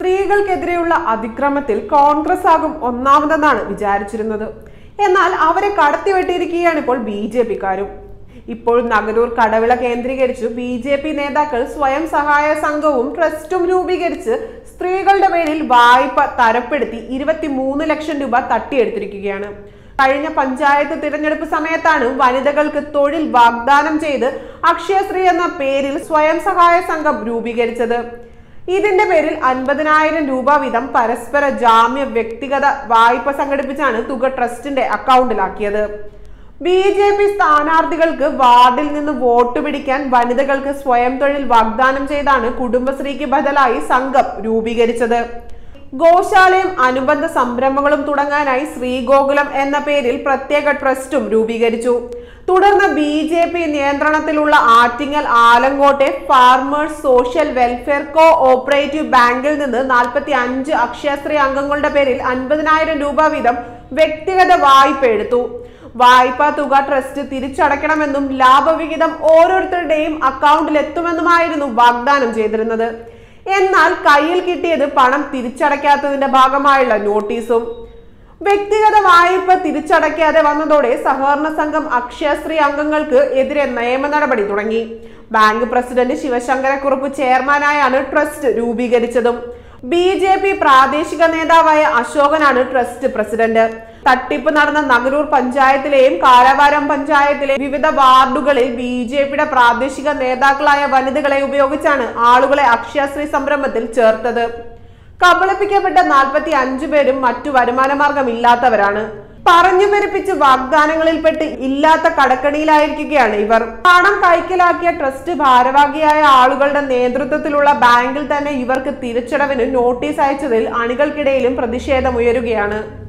സ്ത്രീകൾക്കെതിരെയുള്ള അതിക്രമത്തിൽ കോൺഗ്രസ് ആകും ഒന്നാമതെന്നാണ് വിചാരിച്ചിരുന്നത് എന്നാൽ അവരെ കടത്തിവെട്ടിയിരിക്കുകയാണ് ഇപ്പോൾ ബി ജെ പിക്കാരും ഇപ്പോൾ നഗരൂർ കടവിള കേന്ദ്രീകരിച്ചു ബി ജെ പി നേതാക്കൾ സ്വയം സഹായ സംഘവും ട്രസ്റ്റും രൂപീകരിച്ച് സ്ത്രീകളുടെ പേരിൽ വായ്പ തരപ്പെടുത്തി ഇരുപത്തിമൂന്ന് ലക്ഷം രൂപ തട്ടിയെടുത്തിരിക്കുകയാണ് കഴിഞ്ഞ പഞ്ചായത്ത് തിരഞ്ഞെടുപ്പ് സമയത്താണ് വനിതകൾക്ക് തൊഴിൽ വാഗ്ദാനം ചെയ്ത് അക്ഷയശ്രീ എന്ന പേരിൽ സ്വയം സഹായ സംഘം രൂപീകരിച്ചത് ഇതിന്റെ പേരിൽ അൻപതിനായിരം രൂപ വീതം പരസ്പര ജാമ്യ വ്യക്തിഗത വായ്പ സംഘടിപ്പിച്ചാണ് തുക ട്രസ്റ്റിന്റെ അക്കൗണ്ടിലാക്കിയത് ബി ജെ പി സ്ഥാനാർത്ഥികൾക്ക് വാർഡിൽ നിന്ന് വോട്ട് പിടിക്കാൻ വനിതകൾക്ക് സ്വയം തൊഴിൽ വാഗ്ദാനം ചെയ്താണ് കുടുംബശ്രീക്ക് ബദലായി സംഘം രൂപീകരിച്ചത് ഗോശാലയും അനുബന്ധ സംരംഭങ്ങളും തുടങ്ങാനായി ശ്രീഗോകുലം എന്ന പേരിൽ പ്രത്യേക ട്രസ്റ്റും രൂപീകരിച്ചു തുടർന്ന് ബി ജെ പി നിയന്ത്രണത്തിലുള്ള ആറ്റിങ്ങൽ ആലങ്കോട്ടെ farmers social welfare co operative ബാങ്കിൽ നിന്ന് നാൽപ്പത്തി അഞ്ച് അക്ഷയശ്രീ അംഗങ്ങളുടെ പേരിൽ അൻപതിനായിരം രൂപ വീതം വ്യക്തിഗത വായ്പ എടുത്തു വായ്പാ തുക ട്രസ്റ്റ് തിരിച്ചടയ്ക്കണമെന്നും ലാഭവിഹിതം ഓരോരുത്തരുടെയും അക്കൗണ്ടിൽ എത്തുമെന്നുമായിരുന്നു വാഗ്ദാനം ചെയ്തിരുന്നത് എന്നാൽ കയ്യിൽ കിട്ടിയത് പണം തിരിച്ചടയ്ക്കാത്തതിന്റെ ഭാഗമായുള്ള നോട്ടീസും വ്യക്തിഗത വായ്പ തിരിച്ചടയ്ക്കാതെ വന്നതോടെ സഹകരണ സംഘം അക്ഷയശ്രീ അംഗങ്ങൾക്ക് എതിരെ നിയമ നടപടി തുടങ്ങി ബാങ്ക് പ്രസിഡന്റ് ശിവശങ്കരക്കുറുപ്പ് ചെയർമാനായാണ് ട്രസ്റ്റ് രൂപീകരിച്ചതും ബി ജെ പി പ്രാദേശിക നേതാവായ അശോകനാണ് ട്രസ്റ്റ് പ്രസിഡന്റ് തട്ടിപ്പ് നടന്ന നഗരൂർ പഞ്ചായത്തിലെയും കാരവാരം പഞ്ചായത്തിലെ വിവിധ വാർഡുകളിൽ ബി ജെ പിയുടെ പ്രാദേശിക നേതാക്കളായ വനിതകളെ ഉപയോഗിച്ചാണ് ആളുകളെ അക്ഷയശ്രീ സംരംഭത്തിൽ ചേർത്തത് കബളിപ്പിക്കപ്പെട്ട നാൽപ്പത്തി അഞ്ചു പേരും മറ്റു വരുമാനമാർഗം ഇല്ലാത്തവരാണ് പറഞ്ഞു പെരുപ്പിച്ച് വാഗ്ദാനങ്ങളിൽപ്പെട്ട് ഇല്ലാത്ത കടക്കണിയിലായിരിക്കുകയാണ് ഇവർ പണം കൈക്കലാക്കിയ ട്രസ്റ്റ് ഭാരവാഹിയായ ആളുകളുടെ നേതൃത്വത്തിലുള്ള ബാങ്കിൽ തന്നെ ഇവർക്ക് തിരിച്ചടവിന് നോട്ടീസ് അയച്ചതിൽ അണികൾക്കിടയിലും പ്രതിഷേധമുയരുകയാണ്